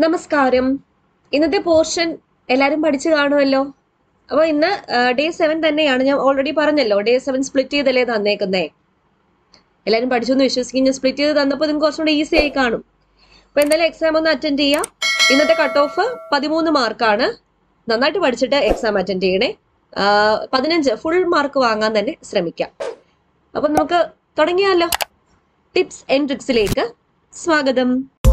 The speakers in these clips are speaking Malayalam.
നമസ്കാരം ഇന്നത്തെ പോർഷൻ എല്ലാവരും പഠിച്ചു കാണുമല്ലോ അപ്പോൾ ഇന്ന് ഡേ സെവൻ തന്നെയാണ് ഞാൻ ഓൾറെഡി പറഞ്ഞല്ലോ ഡേ സെവൻ സ്പ്ലിറ്റ് ചെയ്തല്ലേ തന്നേക്കുന്നേ എല്ലാവരും പഠിച്ചു എന്ന് വിശ്വസിക്കും ഞാൻ സ്പ്ലിറ്റ് ചെയ്ത് തന്നപ്പോൾ നിങ്ങൾക്ക് കുറച്ചുകൂടെ ഈസി ആയി കാണും അപ്പോൾ എന്തായാലും എക്സാം ഒന്ന് അറ്റൻഡ് ചെയ്യാം ഇന്നത്തെ കട്ട് ഓഫ് പതിമൂന്ന് മാർക്കാണ് നന്നായിട്ട് പഠിച്ചിട്ട് എക്സാം അറ്റൻഡ് ചെയ്യണേ ആ, പതിനഞ്ച് ഫുൾ മാർക്ക് വാങ്ങാൻ തന്നെ ശ്രമിക്കാം അപ്പം നമുക്ക് തുടങ്ങിയാലോ ടിപ്സ് ആൻഡ് ട്രിക്സിലേക്ക് സ്വാഗതം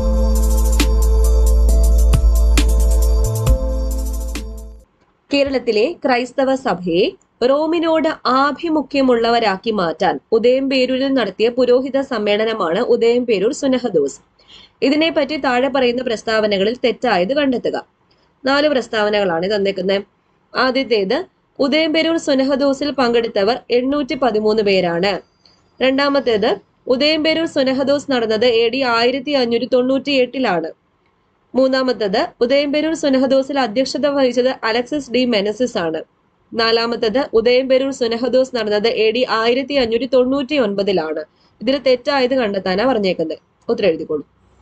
കേരളത്തിലെ ക്രൈസ്തവ സഭയെ റോമിനോട് ആഭിമുഖ്യമുള്ളവരാക്കി മാറ്റാൻ ഉദയംപേരൂരിൽ നടത്തിയ പുരോഹിത സമ്മേളനമാണ് ഉദയംപേരൂർ സുനഹദോസ് ഇതിനെപ്പറ്റി താഴെ പറയുന്ന പ്രസ്താവനകളിൽ തെറ്റായത് കണ്ടെത്തുക നാല് പ്രസ്താവനകളാണ് തന്നേക്കുന്നത് ആദ്യത്തേത് ഉദയംപേരൂർ സുനഹദോസിൽ പങ്കെടുത്തവർ എണ്ണൂറ്റി പതിമൂന്ന് പേരാണ് രണ്ടാമത്തേത് ഉദയംപേരൂർ സുനഹദോസ് നടന്നത് എ ഡി ആയിരത്തി അഞ്ഞൂറ്റി തൊണ്ണൂറ്റി എട്ടിലാണ് മൂന്നാമത്തത് ഉദയംപേരൂർ സുനഹദോസിൽ അധ്യക്ഷത വഹിച്ചത് അലക്സിസ് ഡി മെനസിസ് ആണ് നാലാമത്തത് ഉദയംപേരൂർ സുനഹദോസ് നടന്നത് എ ഡി ആയിരത്തി അഞ്ഞൂറ്റി തൊണ്ണൂറ്റി ഒൻപതിലാണ് ഇതിൽ തെറ്റായത് കണ്ടെത്താനാ പറഞ്ഞേക്കുന്നത് ഉത്തരം എഴുതിക്കോളൂ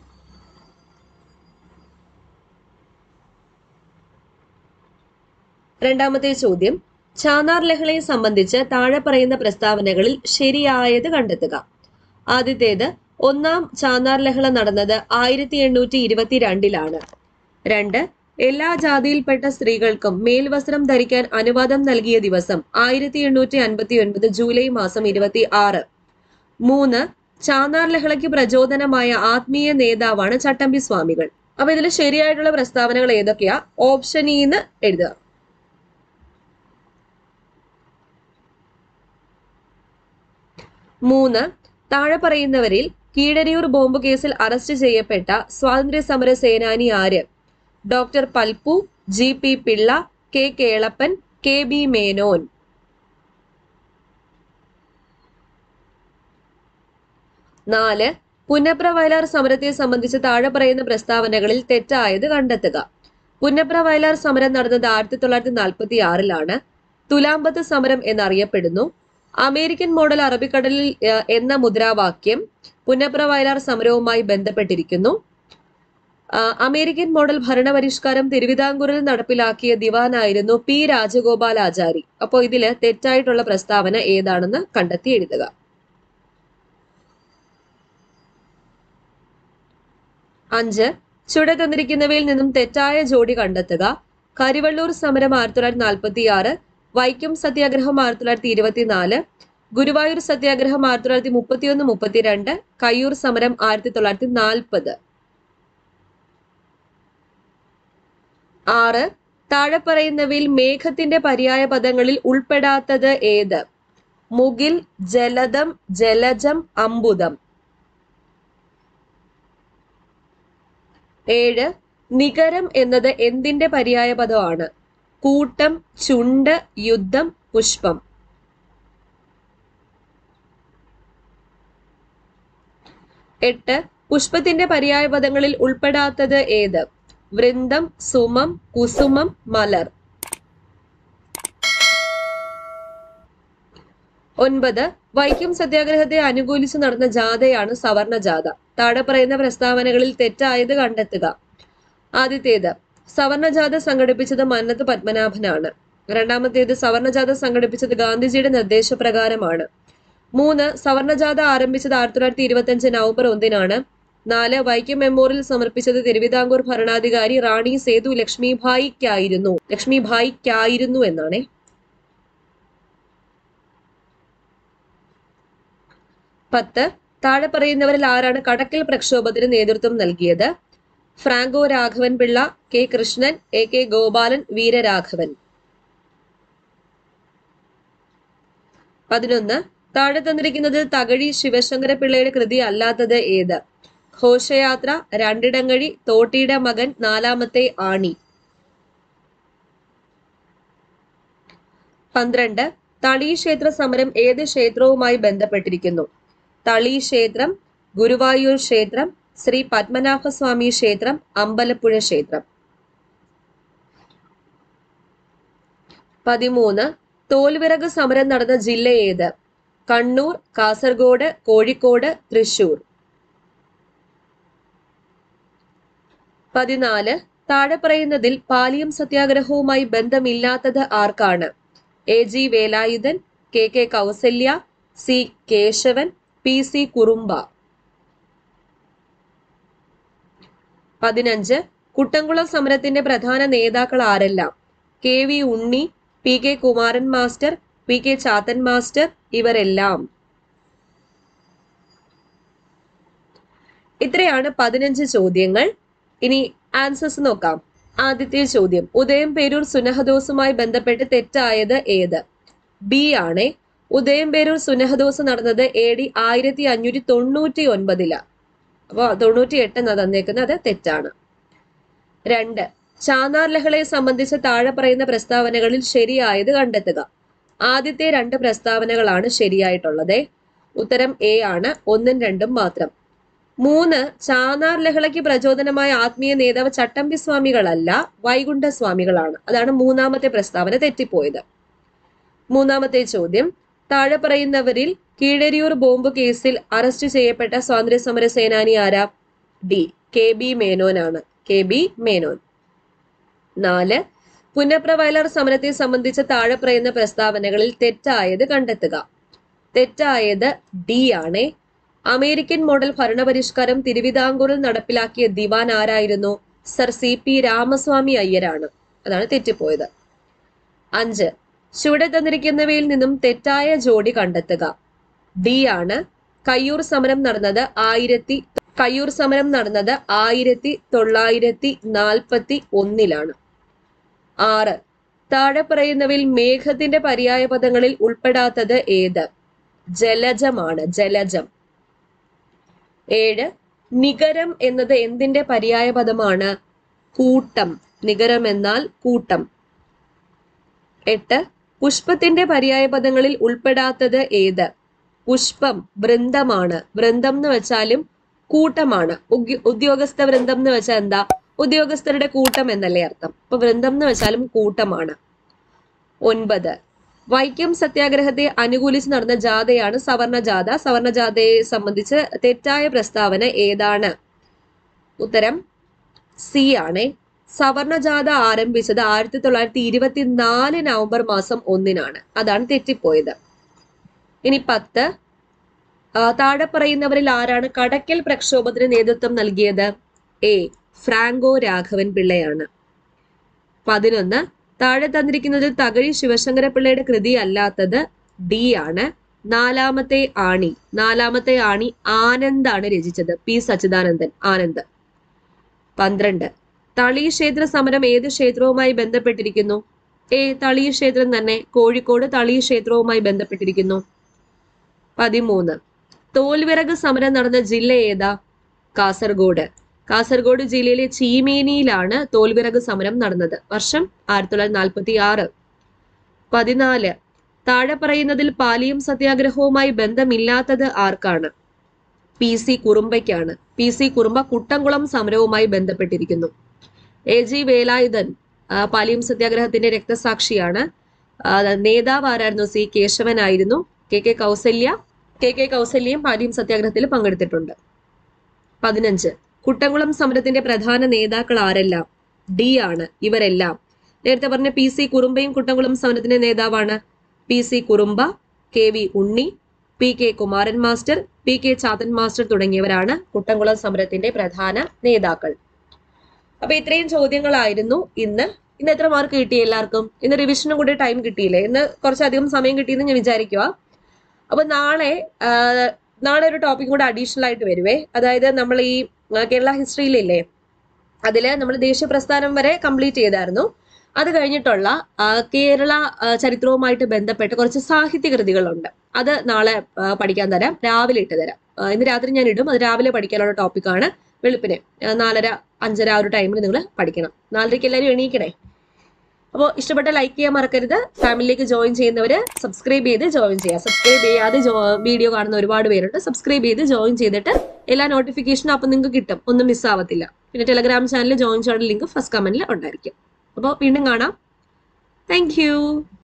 രണ്ടാമത്തെ ചോദ്യം ചാന്നാർ ലഹളയെ സംബന്ധിച്ച് താഴെ പറയുന്ന പ്രസ്താവനകളിൽ ശരിയായത് കണ്ടെത്തുക ആദ്യത്തേത് ഒന്നാം ചാന്നാർ ലഹള നടന്നത് ആയിരത്തി എണ്ണൂറ്റി ഇരുപത്തിരണ്ടിലാണ് രണ്ട് എല്ലാ ജാതിയിൽപ്പെട്ട സ്ത്രീകൾക്കും മേൽവസ്ത്രം ധരിക്കാൻ അനുവാദം നൽകിയ ദിവസം ആയിരത്തി എണ്ണൂറ്റി അൻപത്തി ഒൻപത് ജൂലൈ മാസം ഇരുപത്തി ആറ് മൂന്ന് ചാന്നാർ ലഹളയ്ക്ക് പ്രചോദനമായ ആത്മീയ നേതാവാണ് ചട്ടമ്പി സ്വാമികൾ അപ്പൊ ഇതിൽ ശരിയായിട്ടുള്ള പ്രസ്താവനകൾ ഏതൊക്കെയാ ഓപ്ഷൻ ഇന്ന് എഴുതുക മൂന്ന് താഴെ പറയുന്നവരിൽ കീഴരിയൂർ ബോംബ് കേസിൽ അറസ്റ്റ് ചെയ്യപ്പെട്ട സ്വാതന്ത്ര്യ സമര സേനാനി ആര് doctor Palpu G P Pillai K Kelappan K B Menon നാല് പുന്നപ്ര വയലാർ സമരത്തെ സംബന്ധിച്ച് താഴെ പറയുന്ന പ്രസ്താവനകളിൽ തെറ്റായത് കണ്ടെത്തുക പുന്നപ്ര വയലാർ സമരം നടന്നത് ആയിരത്തി തൊള്ളായിരത്തി നാൽപ്പത്തി ആറിലാണ് തുലാമ്പത്ത് സമരം എന്നറിയപ്പെടുന്നു അമേരിക്കൻ മോഡൽ അറബിക്കടലിൽ ഏഹ്, എന്ന മുദ്രാവാക്യം പുന്നപ്ര വയലാർ സമരവുമായി ബന്ധപ്പെട്ടിരിക്കുന്നു ആ, അമേരിക്കൻ മോഡൽ ഭരണപരിഷ്കാരം തിരുവിതാംകൂറിൽ നടപ്പിലാക്കിയ ദിവാനായിരുന്നു പി രാജഗോപാലാചാരി അപ്പോൾ ഇതില് തെറ്റായിട്ടുള്ള പ്രസ്താവന ഏതാണെന്ന് കണ്ടെത്തി എഴുതുക അഞ്ച് ചുവടെ തന്നിരിക്കുന്നവയിൽ നിന്നും തെറ്റായ ജോഡി കണ്ടെത്തുക കരിവള്ളൂർ സമരം ആയിരത്തി തൊള്ളായിരത്തി നാൽപ്പത്തി ആറ് വൈക്കം സത്യാഗ്രഹം ആയിരത്തി തൊള്ളായിരത്തി ഇരുപത്തിനാല് ഗുരുവായൂർ സത്യാഗ്രഹം ആയിരത്തി തൊള്ളായിരത്തി മുപ്പത്തിയൊന്ന് മുപ്പത്തിരണ്ട് കയ്യൂർ സമരം ആയിരത്തി തൊള്ളായിരത്തി നാൽപ്പത് ആറ് താഴെ പറയുന്നവയിൽ മേഘത്തിന്റെ പര്യായ പദങ്ങളിൽ ഉൾപ്പെടാത്തത് ഏത് മുകിൽ ജലദം ജലജം അമ്പുദം ഏഴ് നികരം എന്നത് എന്തിന്റെ പര്യായ പദമാണ് കൂട്ടം ചുണ്ട് യുദ്ധം പുഷ്പം എട്ട് പുഷ്പത്തിന്റെ പര്യായ പദങ്ങളിൽ ഉൾപ്പെടാത്തത് ഏത് വൃന്ദം സുമം കുസുമം മലർ ഒൻപത് വൈക്കം സത്യാഗ്രഹത്തെ അനുകൂലിച്ച് നടന്ന ജാഥയാണ് സവർണ ജാഥ താഴെ പറയുന്ന പ്രസ്താവനകളിൽ തെറ്റായത് കണ്ടെത്തുക ആദ്യത്തേത് സവർണ ജാഥ സംഘടിപ്പിച്ചത് മന്നത്ത് പത്മനാഭനാണ് രണ്ടാമത്തേത് സവർണ ജാഥ സംഘടിപ്പിച്ചത് ഗാന്ധിജിയുടെ നിർദ്ദേശപ്രകാരമാണ് മൂന്ന് സവർണ ജാഥ ആരംഭിച്ചത് ആയിരത്തി തൊള്ളായിരത്തി ഇരുപത്തി അഞ്ച് നവംബർ ഒന്നിനാണ് നാല് വൈക്കം മെമ്മോറിയൽ സമർപ്പിച്ചത് തിരുവിതാംകൂർ ഭരണാധികാരി റാണി സേതു ലക്ഷ്മിഭായിക്കായിരുന്നു ലക്ഷ്മിഭായിക്കായിരുന്നു എന്നാണേ പത്ത് താഴെ പറയുന്നവരിൽ ആരാണ് കടക്കൽ പ്രക്ഷോഭത്തിന് നേതൃത്വം നൽകിയത് Franco Raghavan Pillai K Krishnan A K Gopalan Veeraraghavan പതിനൊന്ന് താഴെ തന്നിരിക്കുന്നത് തകഴി ശിവശങ്കര പിള്ളയുടെ കൃതി അല്ലാത്തത് ഏത് ഘോഷയാത്ര രണ്ടിടങ്ങഴി തോട്ടിയുടെ മകൻ നാലാമത്തെ ആണി പന്ത്രണ്ട് തളി ക്ഷേത്ര സമരം ഏത് ക്ഷേത്രവുമായി ബന്ധപ്പെട്ടിരിക്കുന്നു തളി ക്ഷേത്രം ഗുരുവായൂർ ക്ഷേത്രം ശ്രീ പത്മനാഭസ്വാമി ക്ഷേത്രം അമ്പലപ്പുഴ ക്ഷേത്രം പതിമൂന്ന് തോൽവിറക് സമരം നടന്ന ജില്ല ഏത് കണ്ണൂർ കാസർഗോഡ് കോഴിക്കോട് തൃശൂർ പതിനാല് താഴെ പറയുന്നതിൽ പാലിയം സത്യാഗ്രഹവുമായി ബന്ധമില്ലാത്തത് ആർക്കാണ് A G Velayudhan K K Kausalya C Kesavan P C Kurumba പതിനഞ്ച് കുട്ടംകുളം സമരത്തിന്റെ പ്രധാന നേതാക്കൾ ആരെല്ലാം K V Unni P K Kumaran master P K Chathan master ഇവരെല്ലാം ഇത്രയാണ് പതിനഞ്ച് ചോദ്യങ്ങൾ ഇനി ആൻസേഴ്സ് നോക്കാം ആദ്യത്തെ ചോദ്യം ഉദയം പേരൂർ സുനഹദോസുമായി ബന്ധപ്പെട്ട് തെറ്റായത് ഏത് ബി ആണ് ഉദയം പേരൂർ സുനഹദോസ് നടന്നത് എ ഡി ആയിരത്തി അഞ്ഞൂറ്റി തൊണ്ണൂറ്റി ഒൻപതിലാ അപ്പോൾ തൊണ്ണൂറ്റി എട്ട് എന്നാ തന്നേക്കുന്നത് അത് തെറ്റാണ് രണ്ട് ചാന്നാർ ലഹളയെ സംബന്ധിച്ച് താഴെ പറയുന്ന പ്രസ്താവനകളിൽ ശരിയായത് കണ്ടെത്തുക ആദ്യത്തെ രണ്ട് പ്രസ്താവനകളാണ് ശരിയായിട്ടുള്ളത് ഉത്തരം എ ആണ് ഒന്നും രണ്ടും മാത്രം മൂന്ന് ചാന്നാർ ലഹളയ്ക്ക് പ്രചോദനമായ ആത്മീയ നേതാവ് ചട്ടമ്പി സ്വാമികളല്ല വൈകുണ്ഠ സ്വാമികളാണ് അതാണ് മൂന്നാമത്തെ പ്രസ്താവന തെറ്റിപ്പോയത് മൂന്നാമത്തെ ചോദ്യം താഴെ പറയുന്നവരിൽ കീഴരിയൂർ ബോംബ് കേസിൽ അറസ്റ്റ് ചെയ്യപ്പെട്ട സ്വാതന്ത്ര്യ സമര സേനാനി ആരാ ഡി കെ ബി മേനോനാണ് കെ ബി മേനോൻ നാല് പുന്നപ്ര വയലാർ സമരത്തെ സംബന്ധിച്ച താഴെ പറയുന്ന പ്രസ്താവനകളിൽ തെറ്റായത് കണ്ടെത്തുക തെറ്റായത് ഡി ആണ് അമേരിക്കൻ മോഡൽ ഭരണപരിഷ്കാരം തിരുവിതാംകൂറിൽ നടപ്പിലാക്കിയ ദിവാൻ ആരായിരുന്നു സർ സി പി രാമസ്വാമി അയ്യരാണ് അതാണ് തെറ്റിപ്പോയത് അഞ്ച് ചുവടെ തന്നിരിക്കുന്നവയിൽ നിന്നും തെറ്റായ ജോഡി കണ്ടെത്തുക ഡി ആണ് കയ്യൂർ സമരം നടന്നത് ആയിരത്തി കയ്യൂർ സമരം നടന്നത് ആയിരത്തി തൊള്ളായിരത്തി നാൽപ്പത്തി ഒന്നിലാണ് ആറ് താഴെ പറയുന്നവയിൽ മേഘത്തിന്റെ പര്യായ പദങ്ങളിൽ ഉൾപ്പെടാത്തത് ഏത് ജലജമാണ് ജലജം ഏഴ് നിഗരം എന്നത് എന്തിന്റെ പര്യായ പദമാണ് കൂട്ടം നിഗരം എന്നാൽ കൂട്ടം എട്ട് പുഷ്പത്തിന്റെ പര്യായ പദങ്ങളിൽ ഉൾപ്പെടാത്തത് ഏത് പുഷ്പം വൃന്ദമാണ് വൃന്ദം എന്ന് വെച്ചാലും കൂട്ടമാണ് ഉഗ്യ- ഉദ്യോഗസ്ഥ വൃന്ദം എന്ന് വെച്ചാൽ എന്താ ഉദ്യോഗസ്ഥരുടെ കൂട്ടം എന്നല്ലേ അർത്ഥം അപ്പൊ വൃന്ദം എന്ന് വെച്ചാലും കൂട്ടമാണ് ഒൻപത് വൈക്കം സത്യാഗ്രഹത്തെ അനുകൂലിച്ച് നടന്ന ജാഥയാണ് സവർണ ജാഥ സവർണ ജാഥയെ സംബന്ധിച്ച് തെറ്റായ പ്രസ്താവന ഏതാണ് ഉത്തരം സി ആണ് സവർണ ജാഥ ആരംഭിച്ചത് ആയിരത്തി തൊള്ളായിരത്തി ഇരുപത്തിനാല് നവംബർ മാസം ഒന്നിനാണ് അതാണ് തെറ്റിപ്പോയത് ഇനി പത്ത് ആ, താഴെ പറയുന്നവരിൽ ആരാണ് കടക്കൽ പ്രക്ഷോഭത്തിന് നേതൃത്വം നൽകിയത് എ ഫ്രാങ്കോ രാഘവൻ പിള്ളയാണ് പതിനൊന്ന് താഴെ തന്നിരിക്കുന്നതിൽ തകഴി ശിവശങ്കര പിള്ളയുടെ കൃതി അല്ലാത്തത് ഡി ആണ് നാലാമത്തെ ആണി നാലാമത്തെ ആണി ആനന്ദാണ് രചിച്ചത് പി സച്ചിദാനന്ദൻ ആനന്ദ് പന്ത്രണ്ട് തളി ക്ഷേത്ര സമരം ഏത് ക്ഷേത്രവുമായി ബന്ധപ്പെട്ടിരിക്കുന്നു എ തളി ക്ഷേത്രം തന്നെ കോഴിക്കോട് തളി ക്ഷേത്രവുമായി ബന്ധപ്പെട്ടിരിക്കുന്നു പതിമൂന്ന് തോൽവിറക് സമരം നടന്ന ജില്ല ഏതാ കാസർഗോഡ് കാസർഗോഡ് ജില്ലയിലെ ചീമേനിയിലാണ് തോൽവിറക് സമരം നടന്നത് വർഷം ആയിരത്തി തൊള്ളായിരത്തി നാൽപ്പത്തി ആറ് പതിനാല് താഴെ പറയുന്നതിൽ പാലിയം സത്യാഗ്രഹവുമായി ബന്ധമില്ലാത്തത് ആർക്കാണ് പി സി കുറുമ്പയ്ക്കാണ് പി സി കുറുമ്പ കുട്ടംകുളം സമരവുമായി ബന്ധപ്പെട്ടിരിക്കുന്നു എ ജി വേലായുധൻ ആ, പാലിയം സത്യാഗ്രഹത്തിന്റെ രക്തസാക്ഷിയാണ് ആ, നേതാവ് ആരായിരുന്നു സി കേശവനായിരുന്നു K K Kausalya K K കൗസല്യയും പാലിയം സത്യാഗ്രഹത്തിൽ പങ്കെടുത്തിട്ടുണ്ട് പതിനഞ്ച് കുട്ടംകുളം സമരത്തിന്റെ പ്രധാന നേതാക്കൾ ആരെല്ലാം ഡി ആണ് ഇവരെല്ലാം നേരത്തെ പറഞ്ഞ പി സി കുറുമ്പയും കുട്ടംകുളം സമരത്തിന്റെ നേതാവാണ് P C Kurumba K V Unni P K Kumaran master P K Chathan master തുടങ്ങിയവരാണ് കുട്ടംകുളം സമരത്തിന്റെ പ്രധാന നേതാക്കൾ അപ്പൊ ഇത്രയും ചോദ്യങ്ങളായിരുന്നു ഇന്ന് ഇന്ന് എത്ര മാർക്ക് കിട്ടി എല്ലാവർക്കും ഇന്ന് റിവിഷനും കൂടി ടൈം കിട്ടിയില്ലേ ഇന്ന് കുറച്ചധികം സമയം കിട്ടിയെന്ന് ഞാൻ വിചാരിക്കുക അപ്പൊ നാളെ ആ, നാളെ ഒരു ടോപ്പിക് കൂടെ അഡീഷണൽ ആയിട്ട് വരുവേ അതായത് നമ്മൾ ഈ ആ, കേരള ഹിസ്റ്ററിയിലില്ലേ അതില് നമ്മൾ ദേശീയ പ്രസ്ഥാനം വരെ കംപ്ലീറ്റ് ചെയ്തായിരുന്നു അത് കഴിഞ്ഞിട്ടുള്ള ആ, കേരള ആ, ചരിത്രവുമായിട്ട് ബന്ധപ്പെട്ട് കുറച്ച് സാഹിത്യ കൃതികളുണ്ട് അത് നാളെ ആ, പഠിക്കാൻ തരാം രാവിലെ ഇട്ട് തരാം ആ, ഇന്ന് രാത്രി ഞാൻ ഇടും അത് രാവിലെ പഠിക്കാനുള്ള ടോപ്പിക്കാണ് വെളുപ്പിന് ആ, നാലര അഞ്ചര ആ ഒരു ടൈമിൽ നിങ്ങൾ പഠിക്കണം നാലരയ്ക്ക് എല്ലാവരും എണീക്കണേ അപ്പോൾ ഇഷ്ടപ്പെട്ട ലൈക്ക് ചെയ്യാൻ മറക്കരുത് ഫാമിലിയിലേക്ക് ജോയിൻ ചെയ്യുന്നവര് സബ്സ്ക്രൈബ് ചെയ്ത് ജോയിൻ ചെയ്യുക സബ്സ്ക്രൈബ് ചെയ്യാതെ വീഡിയോ കാണുന്ന ഒരുപാട് പേരുണ്ട് സബ്സ്ക്രൈബ് ചെയ്ത് ജോയിൻ ചെയ്തിട്ട് എല്ലാ നോട്ടിഫിക്കേഷനും അപ്പം നിങ്ങൾക്ക് കിട്ടും ഒന്നും മിസ്സാവത്തില്ല പിന്നെ ടെലഗ്രാം ചാനൽ ജോയിൻ ചെയ്യാനുള്ള ലിങ്ക് ഫസ്റ്റ് കമന്റിൽ ഉണ്ടായിരിക്കും അപ്പോൾ വീണ്ടും കാണാം താങ്ക്